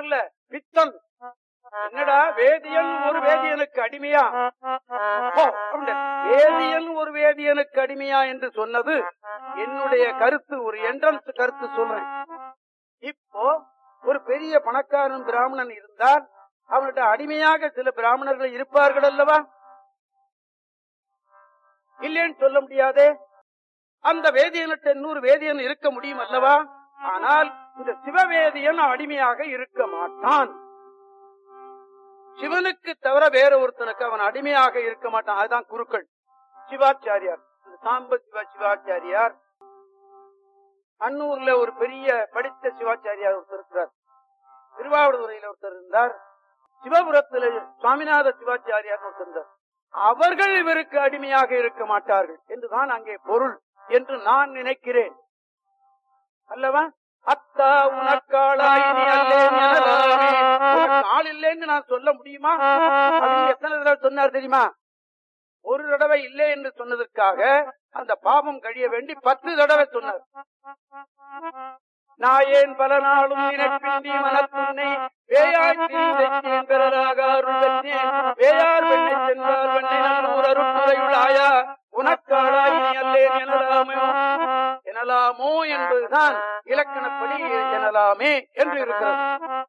அல்ல பித்தன் என்னடா வேதியன் ஒரு வேதியனுக்கு அடிமையா ஓ, அப்படின்ட்டு. வேதியன் ஒரு வேதியனுக்கு அடிமையா என்று சொன்னது என்னுடைய கருத்து ஒரு என்ட்ரன்ஸ் கருத்து சொல்றேன் இப்போ ஒரு பெரிய பணக்காரன் பிராமணன் இருந்தால் அவன்கிட்ட அடிமையாக சில பிராமணர்கள் இருப்பார்கள் அல்லவா இல்லைன்னு சொல்ல முடியாதே அந்த வேதியன்கிட்ட இன்னொரு வேதியன் இருக்க முடியும் அல்லவா ஆனால் இந்த சிவவேதியன் அடிமையாக இருக்க மாட்டான் சிவனுக்கு தவிர வேற ஒருத்தனுக்கு அவன் அடிமையாக இருக்க மாட்டான் அதுதான் குருக்கள் சிவாச்சாரியார் இந்த சாம்ப சிவா சிவாச்சாரியார் அன்னூர்ல ஒரு பெரிய படித்த சிவாச்சாரியார் ஒருத்தர் இருக்கிறார் திருவாவூதுறையில ஒருத்தர் இருந்தார் சிவபுரத்துல சுவாமிநாத சிவாச்சாரியார் ஒருத்தர் இருந்தார் அவர்கள் இவருக்கு அடிமையாக இருக்க மாட்டார்கள் என்றுதான் அங்கே பொருள் என்று நான் நினைக்கிறேன் அல்லவா அத்தா உனக்காளாய் நீ அல்லேன் எனலாமே. உனக்கு ஆள் இல்லைன்னு நான் சொல்ல முடியுமா அப்படின்னு எத்தனை தடவை சொன்னார் தெரியுமா ஒரு தடவை இல்லை என்று சொன்னதற்காக அந்த பாவம் கழிய வேண்டி பத்து தடவை சொன்னார் நாயேன் பல நாளும் நினைப்பின்றி மனத்துன்னை வேயாய் திரிந்தேன் பெறலாக அருள் பெற்றேன் வேயார் வெண்ணை சென்றார் வெண்ணை நல்லூர் அருட்டுரையுளாயா உனக்காளாய் நீ அல்லேன் எனலாமோ எனலாமோ என்பதுதான் இலக்கணப்படி எனலாமே என்று இருக்கிறது